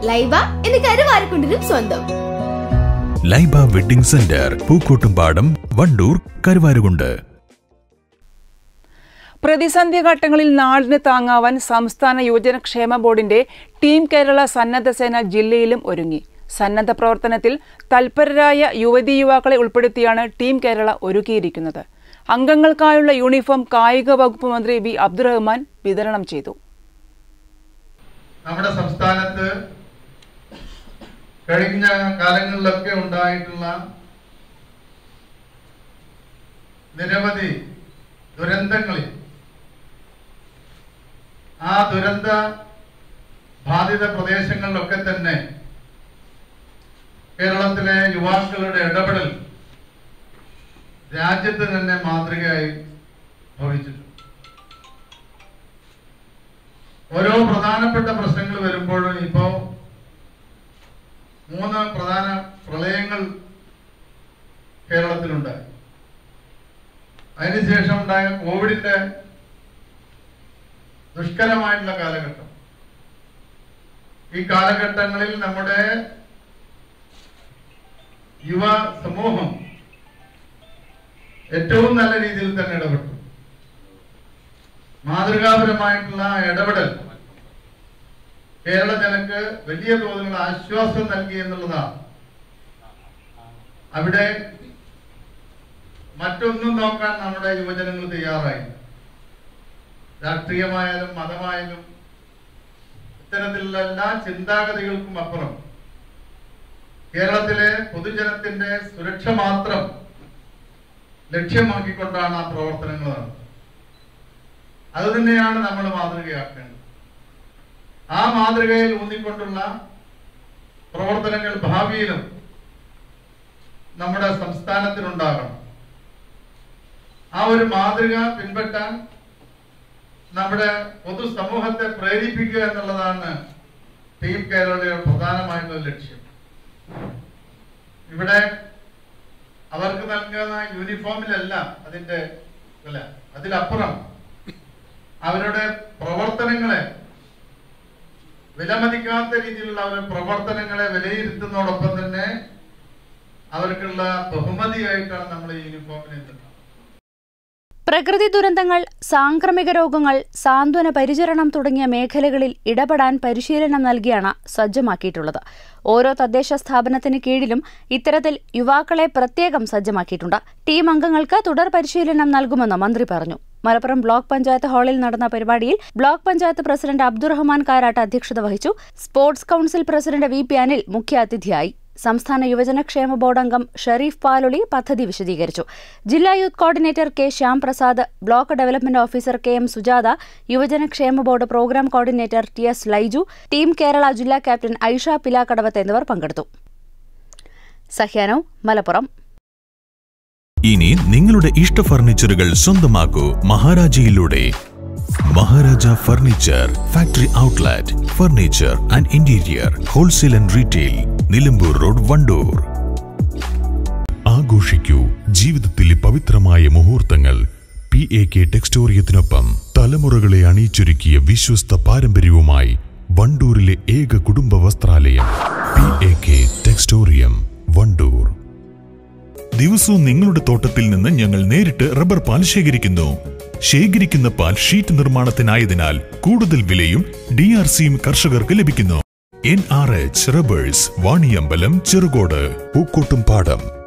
ലൈബ എന്ന് കരുവാരക്കുണ്ടിനും സ്വന്തം ലൈബ വെഡിംഗ് സെന്റർ പൂക്കോട്ടുംപാടം വണ്ടൂർ കരുവാരുകുണ്ട് പ്രതിസന്ധി ഘട്ടങ്ങളിൽ നാടിന് താങ്ങാവാൻ സംസ്ഥാന യുവജനക്ഷേമ ബോർഡിന്റെ ടീം കേരള സന്നദ്ധ സേന ജില്ലയിലും ഒരുങ്ങി സന്നദ്ധ പ്രവർത്തനത്തിൽ തൽപരരായ യുവതീ യുവാക്കളെ ഉൾപ്പെടുത്തിയാണ് ടീം കേരള ഒരുക്കിയിരിക്കുന്നത് അംഗങ്ങൾക്കായുള്ള യൂണിഫോം കായിക വകുപ്പ് മന്ത്രി വി അബ്ദുറഹ്മാൻ വിതരണം ചെയ്തു നമ്മുടെ സംസ്ഥാനത്ത് കഴിഞ്ഞ കാലങ്ങളിലൊക്കെ ഉണ്ടായിട്ടുള്ള നിരവധി ദുരന്തങ്ങളിൽ ആ ദുരന്ത ബാധിത പ്രദേശങ്ങളിലൊക്കെ തന്നെ കേരളത്തിലെ യുവാക്കളുടെ ഇടപെടൽ രാജ്യത്ത് തന്നെ മാതൃകയായി ഭവിച്ചിട്ടുണ്ട് ഓരോ പ്രധാനപ്പെട്ട പ്രശ്നങ്ങൾ വരുമ്പോഴും ഇപ്പോ മൂന്ന് പ്രധാന പ്രളയങ്ങൾ കേരളത്തിലുണ്ടായി അതിനുശേഷം ഉണ്ടായ കോവിഡിന്റെ ദുഷ്കരമായിട്ടുള്ള കാലഘട്ടം ഈ കാലഘട്ടങ്ങളിൽ നമ്മുടെ യുവ സമൂഹം ഏറ്റവും നല്ല രീതിയിൽ തന്നെ ഇടപെട്ടു മാതൃകാപരമായിട്ടുള്ള ഇടപെടൽ കേരള ജനക്ക് വലിയ തോതിലുള്ള ആശ്വാസം നൽകി എന്നുള്ളതാണ് അവിടെ മറ്റൊന്നും നോക്കാൻ നമ്മുടെ യുവജനങ്ങൾ തയ്യാറായില്ല രാഷ്ട്രീയമായാലും മതമായാലും ഇത്തരത്തിലുള്ള എല്ലാ ചിന്താഗതികൾക്കും അപ്പുറം കേരളത്തിലെ പൊതുജനത്തിന്റെ സുരക്ഷ മാത്രം ലക്ഷ്യമാക്കിക്കൊണ്ടാണ് ആ പ്രവർത്തനങ്ങൾ നടന്നത് അത് തന്നെയാണ് നമ്മൾ മാതൃകയാക്കേണ്ടത് ആ മാതൃകയിൽ ഊന്നിക്കൊണ്ടുള്ള പ്രവർത്തനങ്ങൾ ഭാവിയിലും നമ്മുടെ സംസ്ഥാനത്തിനുണ്ടാകണം ആ ഒരു മാതൃക പിൻപറ്റാൻ നമ്മുടെ പൊതുസമൂഹത്തെ പ്രേരിപ്പിക്കുക എന്നുള്ളതാണ് ടീം കേരളയുടെ പ്രധാനമായിട്ടുള്ള ലക്ഷ്യം ഇവിടെ അവർക്ക് നൽകുന്ന യൂണിഫോമിലല്ല അതിന്റെ അല്ല അതിലപ്പുറം അവരുടെ പ്രവർത്തനങ്ങളെ വിലമതിക്കാത്ത രീതിയിലുള്ള അവരുടെ പ്രവർത്തനങ്ങളെ വിലയിരുത്തുന്നതോടൊപ്പം തന്നെ അവർക്കുള്ള ബഹുമതിയായിട്ടാണ് നമ്മൾ ഈ യൂണിഫോമിനെ കാണുന്നത്. പ്രകൃതി ദുരന്തങ്ങൾ സാംക്രമിക രോഗങ്ങൾ സാന്ത്വന പരിചരണം തുടങ്ങിയ മേഖലകളിൽ ഇടപെടാൻ പരിശീലനം നൽകിയാണ് സജ്ജമാക്കിയിട്ടുള്ളത് ഓരോ തദ്ദേശ സ്ഥാപനത്തിന് കീഴിലും ഇത്തരത്തിൽ യുവാക്കളെ പ്രത്യേകം സജ്ജമാക്കിയിട്ടുണ്ട് ടീം അംഗങ്ങൾക്ക് തുടർ പരിശീലനം നൽകുമെന്ന് മന്ത്രി പറഞ്ഞു മലപ്പുറം ബ്ലോക്ക് പഞ്ചായത്ത് ഹാളിൽ നടന്ന പരിപാടിയിൽ ബ്ലോക്ക് പഞ്ചായത്ത് പ്രസിഡന്റ് അബ്ദുറഹ്മാൻ കാരാട്ട് അധ്യക്ഷത വഹിച്ചു sports council president V P Anil മുഖ്യാതിഥിയായി സംസ്ഥാന യുവജനക്ഷേമ ബോർഡ് അംഗം ഷെരീഫ് പാലൊളി പദ്ധതി വിശദീകരിച്ചു ജില്ലാ youth coordinator K Shyam Prasad block development officer K M Sujatha യുവജനക്ഷേമ board programme coordinator T S Laiju team Kerala ജില്ലാ ക്യാപ്റ്റൻ ഐഷ പിലാക്കടവത്ത് എന്നിവർ പങ്കെടുത്തു സഹ്യാനോ മലപ്പുറം ഇനി നിങ്ങളുടെ ഇഷ്ട ഫർണിച്ചറുകൾ സ്വന്തമാക്കൂ മഹാരാജയിലൂടെ Maharaja furniture factory outlet furniture and interior wholesale and retail Nilambur road Wandoor ആഘോഷിക്കൂ ജീവിതത്തിലെ പവിത്രമായ മുഹൂർത്തങ്ങൾ പി എ കെ ടെക്സ്റ്റോറിയത്തിനൊപ്പം തലമുറകളെ അണിയിച്ചൊരുക്കിയ വിശ്വസ്ത പാരമ്പര്യവുമായി വണ്ടൂരിലെ ഏക കുടുംബ വസ്ത്രാലയം P A K Textorium Wandoor ദിവസവും നിങ്ങളുടെ തോട്ടത്തിൽ നിന്ന് ഞങ്ങൾ നേരിട്ട് റബ്ബർ പാൽ ശേഖരിക്കുന്നു ശേഖരിക്കുന്ന പാൽ ഷീറ്റ് നിർമ്മാണത്തിനായതിനാൽ കൂടുതൽ വിലയും ഡി ആർ സിയും കർഷകർക്ക് ലഭിക്കുന്നു N R H rubbers Vaniyambalam Cherukode പൂക്കോട്ടും പാടം